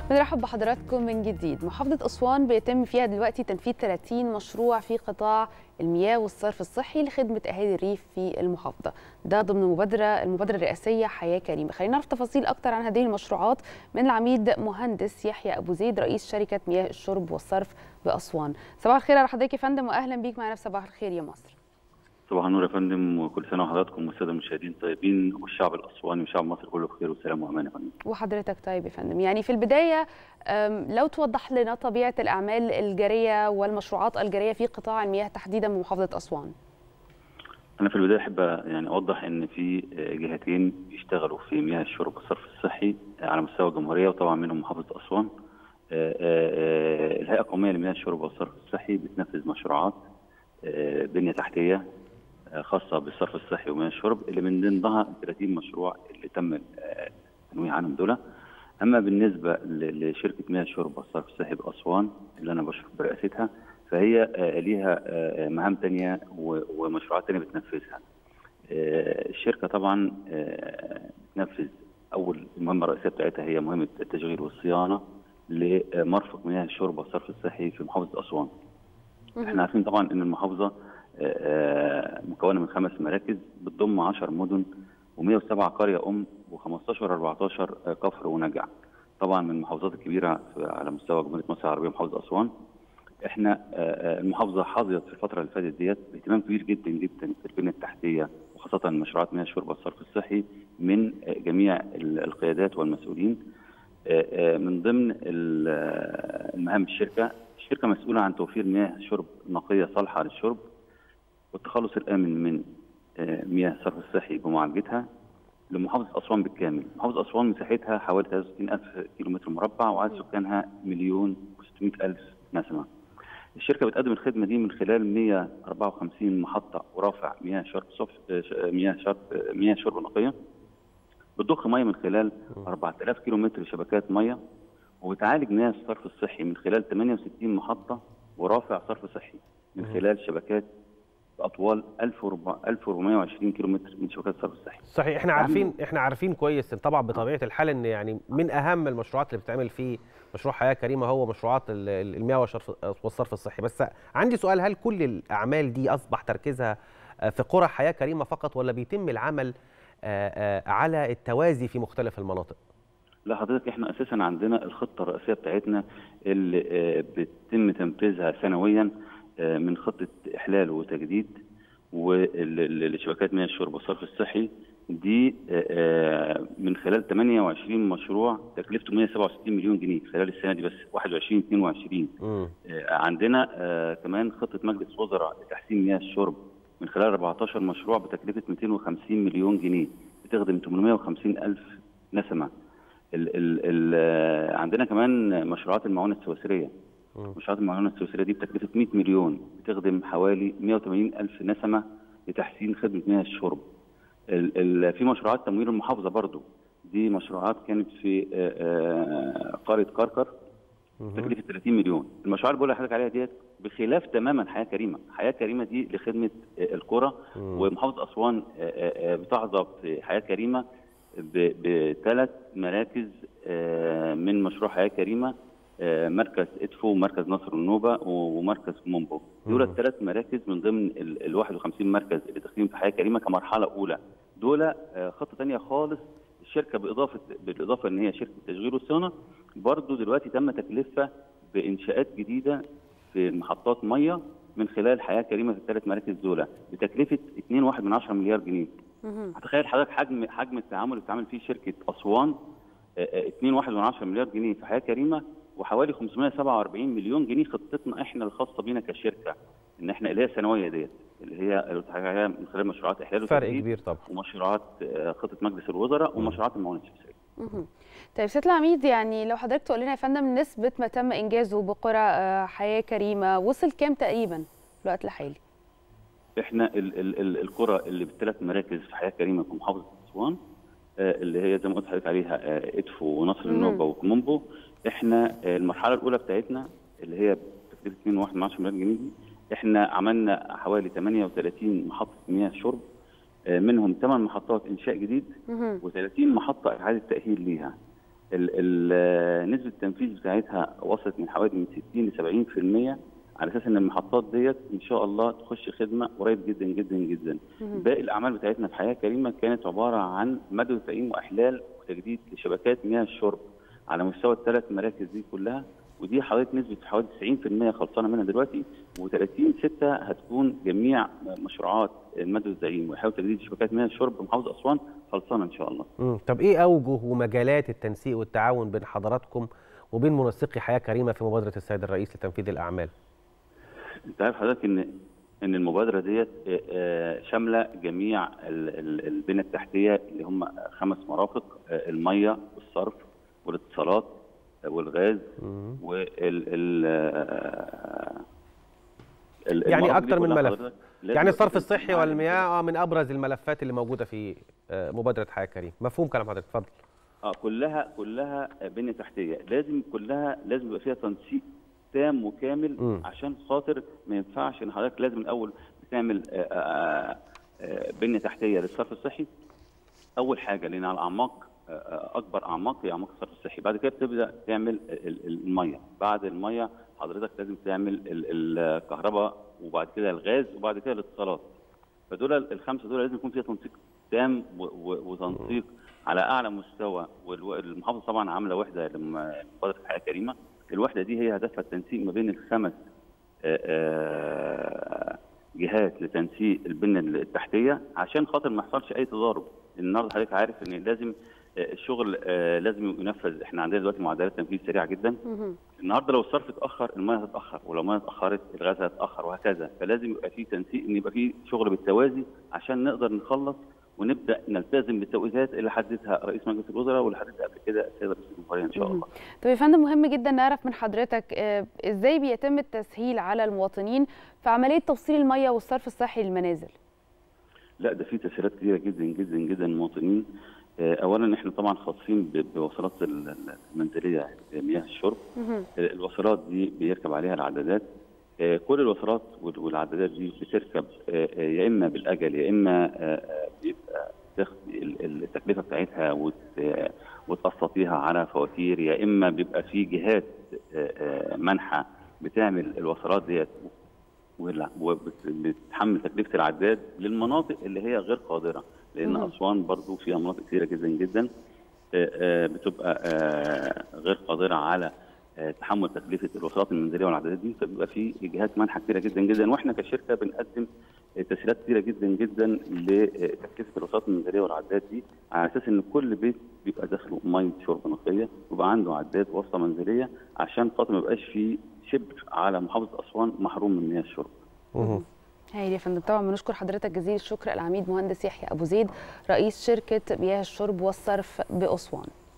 بنرحب بحضراتكم من جديد محافظة أسوان بيتم فيها دلوقتي تنفيذ 30 مشروع في قطاع المياه والصرف الصحي لخدمة أهالي الريف في المحافظة ده ضمن مبادرة المبادرة الرئاسية حياة كريمة خلينا نعرف تفاصيل أكتر عن هذه المشروعات من العميد مهندس يحيى أبو زيد رئيس شركة مياه الشرب والصرف بأسوان صباح الخير على حضرتك يا فندم وأهلا بيك معنا في صباح الخير يا مصر صباح النور يا فندم وكل سنه وحضراتكم والساده المشاهدين طيبين والشعب الاسواني وشعب مصر كله بخير وسلام وامان يا فندم. وحضرتك طيب يا فندم يعني في البدايه لو توضح لنا طبيعه الاعمال الجاريه والمشروعات الجاريه في قطاع المياه تحديدا بمحافظه اسوان. انا في البدايه احب يعني اوضح ان في جهتين بيشتغلوا في مياه الشرب والصرف الصحي على مستوى الجمهوريه وطبعا منهم محافظه اسوان. الهيئه القوميه لمياه الشرب والصرف الصحي بتنفذ مشروعات بنيه تحتيه خاصه بالصرف الصحي ومياه الشرب اللي من ضمنها 30 مشروع اللي تم التنويه عنهم دول اما بالنسبه لشركه مياه الشرب والصرف الصحي باسوان اللي انا بشرف برئاستها فهي ليها مهام ثانيه ومشروعات ثانيه بتنفذها. الشركه طبعا بتنفذ اول المهمه الرئيسيه بتاعتها هي مهمه التشغيل والصيانه لمرفق مياه الشرب والصرف الصحي في محافظه اسوان. احنا عارفين طبعا ان المحافظه مكونه من خمس مراكز بتضم 10 مدن و107 قريه ام و15 14 كفر ونجع. طبعا من المحافظات الكبيره على مستوى جمهوريه مصر العربيه محافظه اسوان. احنا المحافظه حظيت في الفتره اللي فاتت ديت باهتمام كبير جدا جدا في البنيه التحتيه وخاصه مشروعات مياه الشرب والصرف الصحي من جميع القيادات والمسؤولين. من ضمن المهام الشركه الشركه مسؤوله عن توفير مياه شرب نقيه صالحه للشرب والتخلص الامن من مياه الصرف الصحي بمعالجتها لمحافظه اسوان بالكامل، محافظه اسوان مساحتها حوالي 63000 كيلومتر مربع وعدد سكانها مليون و600 الف نسمه. الشركه بتقدم الخدمه دي من خلال 154 محطه ورافع مياه شرب صف مياه شرب مياه شرب نقيه بتضخ ميه من خلال 4000 كيلومتر شبكات ميه وبتعالج مياه الصرف الصحي من خلال 68 محطه ورافع صرف صحي من خلال شبكات باطوال 1420 كيلومتر من شبكات الصرف الصحي. صحيح احنا عارفين احنا عارفين كويس طبعا بطبيعه الحال ان يعني من اهم المشروعات اللي بتتعمل في مشروع حياه كريمه هو مشروعات المياه والصرف الصحي بس عندي سؤال هل كل الاعمال دي اصبح تركيزها في قرى حياه كريمه فقط ولا بيتم العمل على التوازي في مختلف المناطق؟ لا حضرتك احنا اساسا عندنا الخطه الرئيسيه بتاعتنا اللي بيتم تنفيذها سنويا من خطه احلال وتجديد ولشبكات مياه الشرب والصرف الصحي دي من خلال 28 مشروع تكلفته 167 مليون جنيه خلال السنه دي بس 21 22 عندنا كمان خطه مجلس وزراء لتحسين مياه الشرب من خلال 14 مشروع بتكلفه 250 مليون جنيه بتخدم 850 الف نسمه ال ال ال عندنا كمان مشروعات المعونه السويسريه مشروعات المعونه السويسريه دي بتكلفه 100 مليون بتخدم حوالي 180 الف نسمه لتحسين خدمه مياه الشرب ال ال في مشروعات تمويل المحافظه برضو دي مشروعات كانت في قريه كركر تكلفه 30 مليون المشروعات اللي بقول لحضرتك عليها ديت بخلاف تماما حياه كريمه حياه كريمه دي لخدمه القرى ومحافظه اسوان بتحظى في حياه كريمه بثلاث مراكز من مشروع حياه كريمه مركز ادفو ومركز نصر النوبه ومركز مومبو دول الثلاث مراكز من ضمن ال 51 مركز اللي داخلين في حياه كريمه كمرحله اولى دول خطه ثانيه خالص الشركه باضافه بالاضافه ان هي شركه تشغيل وصيانه برضه دلوقتي تم تكلفه بانشاءات جديده في محطات ميه من خلال حياه كريمه في الثلاث مراكز دول بتكلفه 2.1 مليار جنيه هتخيل حضرتك حجم حجم التعامل اللي بتعمل فيه شركه اسوان 2.1 مليار جنيه في حياه كريمه وحوالي 547 مليون جنيه خطتنا احنا الخاصه بينا كشركه ان احنا اللي هي السنويه ديت اللي هي اللي من خلال مشروعات احلال فرق كبير طبعا ومشروعات خطه مجلس الوزراء ومشروعات المعونه السويسريه. طيب سياده العميد يعني لو حضرتك تقول لنا يا فندم نسبه ما تم انجازه بقرى حياه كريمه وصل كام تقريبا في الوقت الحالي؟ احنا ال ال ال القرى اللي بالثلاث مراكز في حياه كريمه في محافظه اسوان اللي هي زي ما قلت لحضرتك عليها ادفو ونصر النوبه وكومومبو احنا المرحله الاولى بتاعتنا اللي هي تكلفه 2.1 مليار جنيه دي احنا عملنا حوالي 38 محطه مياه شرب منهم 8 محطات انشاء جديد و30 محطه اعاده تاهيل ليها ال- ال- نسبه التنفيذ بتاعتها وصلت من حوالي من 60 ل 70% على اساس ان المحطات ديت ان شاء الله تخش خدمه قريب جدا جدا جدا. باقي الاعمال بتاعتنا في حياه كريمه كانت عباره عن مد وتقييم واحلال وتجديد لشبكات مياه الشرب على مستوى الثلاث مراكز دي كلها ودي حضرتك نسبه حوالي 90% خلصانه منها دلوقتي و30 6 هتكون جميع مشروعات المد والتقييم وحاول تجديد شبكات مياه الشرب بمحافظه اسوان خلصانه ان شاء الله. مم. طب ايه اوجه ومجالات التنسيق والتعاون بين حضراتكم وبين منسقي حياه كريمه في مبادره السيد الرئيس لتنفيذ الاعمال؟ انت عارف حضرتك ان ان المبادره ديت آه، آه، شامله جميع ال- ال- البنى التحتيه اللي هم خمس مرافق آه، الميه والصرف والاتصالات آه، والغاز مم. وال ال آه، ال- يعني المرافق دي أكتر من كلها ملف. حضرتك لازم يعني يبقى الصرف في الصحي تنسيق معانا. والمياه آه، من ابرز الملفات اللي موجوده في آه، مبادره حياه كريم مفهوم كلام حضرتك اتفضل اه كلها كلها بنيه تحتيه لازم كلها لازم يبقى فيها تنسيق تام وكامل مم. عشان خاطر ما ينفعش ان حضرتك لازم الاول بتعمل آه، آه، آه، بنيه تحتيه للصرف الصحي اول حاجه لان على الاعماق آه، آه، اكبر اعماق هي اعماق الصرف الصحي بعد كده بتبدا تعمل ال- ال- الميه بعد الميه حضرتك لازم تعمل ال- الكهرباء وبعد كده الغاز وبعد كده الاتصالات فدول الخمسه دول لازم يكون فيها تنسيق تام و- و- وتنسيق على اعلى مستوى والمحافظه طبعا عامله وحده لمبادره الحياه الكريمه الوحده دي هي هدفها التنسيق ما بين الخمس آه، آه، جهات لتنسيق البنيه التحتيه عشان خاطر ما يحصلش اي تضارب النهارده حضرتك عارف ان لازم آه، الشغل آه، لازم ينفذ احنا عندنا دلوقتي معدلات تنفيذ سريعه جدا مهم. النهارده لو الصرف اتاخر الميه هتتاخر ولو الميه اتاخرت الغاز هيتاخر وهكذا فلازم يبقى في تنسيق ان يبقى في شغل بالتوازي عشان نقدر نخلص ونبدا نلتزم بالتوقيتات اللي حددها رئيس مجلس الوزراء واللي حددها قبل كده السيد رئيس الجمهوريه ان شاء الله. طب يا فندم مهم جدا نعرف من حضرتك آه، ازاي بيتم التسهيل على المواطنين في عمليه توصيل الميه والصرف الصحي للمنازل لا ده في تسهيلات كثيره جدا جدا جدا للمواطنين آه، اولا احنا طبعا خاصين ب- بوصلات ال- ال- المنزليه مياه الشرب مهم. الوصلات دي بيركب عليها العدادات آه، كل الوصلات وال- والعدادات دي بتركب آه، آه، يا اما بالاجل يا اما آه، آه، بيبقى تاخد ال- ال- التكلفه بتاعتها وت- آه، وتقسطيها على فواتير يا اما بيبقى في جهات آه، آه، منحه بتعمل الوصلات ديت ولا- وبتحمل تكلفه العداد للمناطق اللي هي غير قادره لان مهم. اسوان برضو فيها مناطق كثيره جدا جدا آه، آه، بتبقى آه، غير قادره على آه، تحمل تكلفه الوصلات المنزليه والعدادات دي فبيبقى في جهات منحه كثيره جدا جدا واحنا كشركه بنقدم آه، تسهيلات كثيره جدا جدا لتكلفه الوصلات المنزليه والعدادات دي على اساس ان كل بيت بيبقى داخله ميه شرب نقيه ويبقى عنده عداد وصله منزليه عشان خاطر ما يبقاش في شبر على محافظه اسوان محروم من مياه الشرب. مهم. هايل يا فندم طبعا بنشكر حضرتك جزيل الشكر العميد مهندس يحيى ابو زيد رئيس شركه مياه الشرب والصرف باسوان